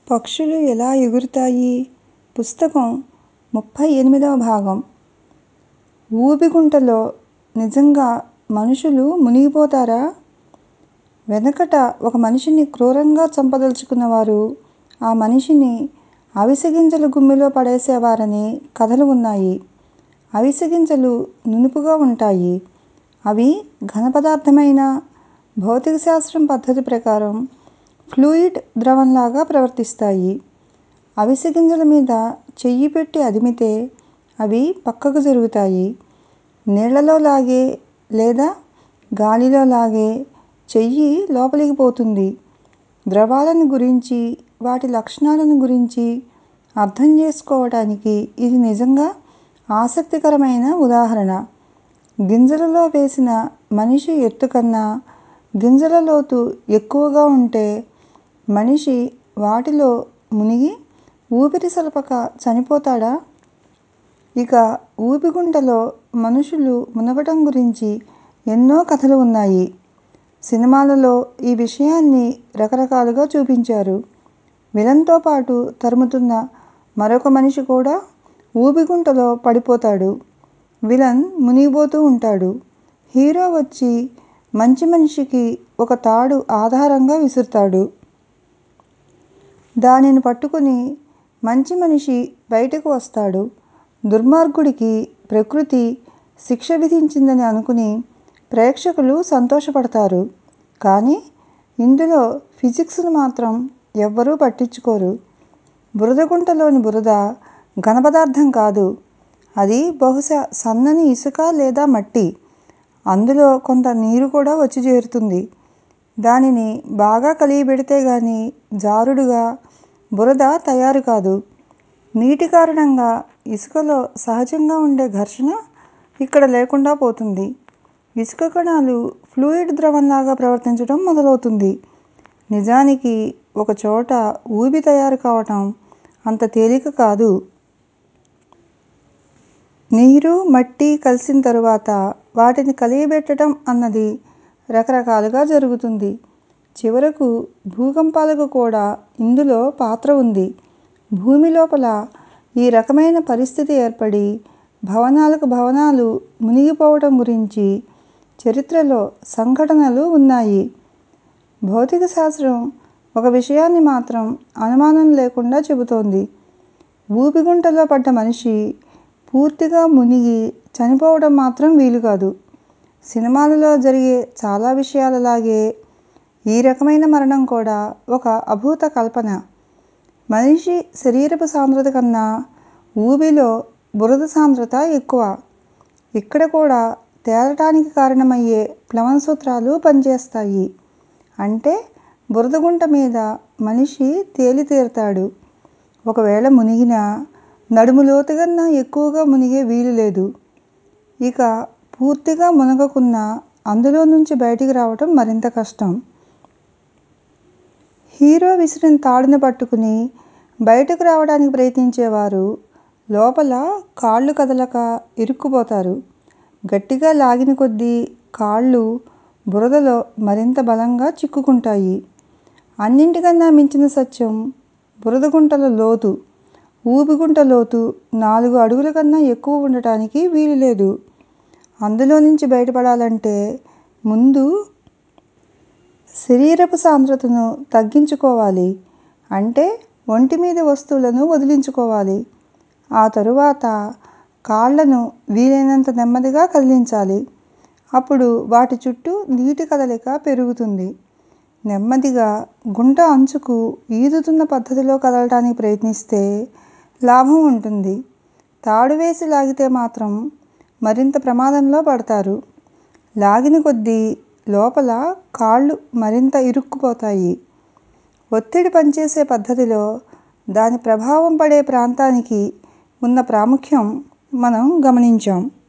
పక్షులు ఎలా ఎగురుతాయి పుస్తకం ముప్పై ఎనిమిదవ భాగం ఊబిగుంటలో నిజంగా మనుషులు మునిగిపోతారా వెనకట ఒక మనిషిని క్రూరంగా చంపదలుచుకున్నవారు ఆ మనిషిని అవిసె గింజల గుమ్మిలో పడేసేవారని కథలు ఉన్నాయి అవిసె గింజలు నునుపుగా ఉంటాయి అవి ఘనపదార్థమైనా భౌతిక శాస్త్రం పద్ధతి ప్రకారం ఫ్లూయిడ్ ద్రవంలాగా ప్రవర్తిస్తాయి అవిసె గింజల మీద చెయ్యి పెట్టి అదిమితే అవి పక్కకు జరుగుతాయి నీళ్ళలో లాగే లేదా గాలిలో లాగే చెయ్యి లోపలికి పోతుంది ద్రవాలను గురించి వాటి లక్షణాలను గురించి అర్థం చేసుకోవటానికి ఇది నిజంగా ఆసక్తికరమైన ఉదాహరణ గింజలలో వేసిన మనిషి ఎత్తు కన్నా గింజల లోతు ఎక్కువగా ఉంటే మనిషి వాటిలో మునిగి ఊపిరి సలపక చనిపోతాడా ఇక ఊబిగుంటలో మనుషులు మునగటం గురించి ఎన్నో కథలు ఉన్నాయి సినిమాలలో ఈ విషయాన్ని రకరకాలుగా చూపించారు విలన్తో పాటు తరుముతున్న మరొక మనిషి కూడా ఊబిగుంటలో పడిపోతాడు విలన్ మునిగిపోతూ ఉంటాడు హీరో వచ్చి మంచి మనిషికి ఒక తాడు ఆధారంగా విసురుతాడు దానిని పట్టుకుని మంచి మనిషి బయటకు వస్తాడు దుర్మార్గుడికి ప్రకృతి శిక్ష విధించిందని అనుకుని ప్రేక్షకులు సంతోషపడతారు కానీ ఇందులో ఫిజిక్స్ను మాత్రం ఎవ్వరూ పట్టించుకోరు బురదగుంటలోని బురద ఘనపదార్థం కాదు అది బహుశా సన్నని ఇసుక లేదా మట్టి అందులో కొంత నీరు కూడా వచ్చి చేరుతుంది దానిని బాగా కలియబెడితే గానీ జారుడుగా బురద తయారు కాదు నీటి కారణంగా ఇసుకలో సహజంగా ఉండే ఘర్షణ ఇక్కడ లేకుండా పోతుంది ఇసుక కణాలు ఫ్లూయిడ్ ద్రవంలాగా ప్రవర్తించటం మొదలవుతుంది నిజానికి ఒక చోట ఊబి తయారు కావటం అంత తేలిక కాదు నీరు మట్టి కలిసిన తరువాత వాటిని కలియబెట్టటం అన్నది రకరకాలుగా జరుగుతుంది చివరకు భూకంపాలకు కూడా ఇందులో పాత్ర ఉంది భూమి లోపల ఈ రకమైన పరిస్థితి ఏర్పడి భవనాలకు భవనాలు మునిగిపోవటం గురించి చరిత్రలో సంఘటనలు ఉన్నాయి భౌతిక శాస్త్రం ఒక విషయాన్ని మాత్రం అనుమానం లేకుండా చెబుతోంది ఊబిగుంటలో పడ్డ మనిషి పూర్తిగా మునిగి చనిపోవడం మాత్రం వీలు కాదు సినిమాలలో జరిగే చాలా విషయాలలాగే ఈ రకమైన మరణం కూడా ఒక అభూత కల్పన మనిషి శరీరపు సాంద్రత కన్నా ఊబిలో బురద సాంద్రత ఎక్కువ ఇక్కడ కూడా తేలటానికి కారణమయ్యే ప్లవన సూత్రాలు పనిచేస్తాయి అంటే బురదగుంట మీద మనిషి తేలి తీరతాడు ఒకవేళ మునిగినా నడుము లోతు కన్నా ఎక్కువగా మునిగే వీలు లేదు ఇక పూర్తిగా మునగకున్నా అందులో నుంచి బయటికి రావటం మరింత కష్టం హీరో విసిరిన తాడును పట్టుకుని బయటకు రావడానికి ప్రయత్నించేవారు లోపల కాళ్ళు కదలక ఇరుక్కుపోతారు గట్టిగా లాగిన కొద్దీ కాళ్ళు బురదలో మరింత బలంగా చిక్కుకుంటాయి అన్నింటికన్నా మించిన సత్యం బురదగుంటల లోతు ఊబిగుంట లోతు నాలుగు అడుగుల కన్నా ఎక్కువ ఉండటానికి వీలు లేదు అందులో నుంచి బయటపడాలంటే ముందు శరీరపు సాంద్రతను తగ్గించుకోవాలి అంటే ఒంటి మీద వస్తువులను వదిలించుకోవాలి ఆ తరువాత కాళ్ళను వీలైనంత నెమ్మదిగా కదిలించాలి అప్పుడు వాటి చుట్టూ నీటి కదలిక పెరుగుతుంది నెమ్మదిగా గుంట అంచుకు ఈదుతున్న పద్ధతిలో కదలటానికి ప్రయత్నిస్తే లాభం ఉంటుంది తాడు వేసి లాగితే మాత్రం మరింత ప్రమాదంలో పడతారు లాగిన కొద్దీ లోపల కాళ్ళు మరింత ఇరుక్కుపోతాయి ఒత్తిడి పనిచేసే పద్ధతిలో దాని ప్రభావం పడే ప్రాంతానికి ఉన్న ప్రాముఖ్యం మనం గమనించాం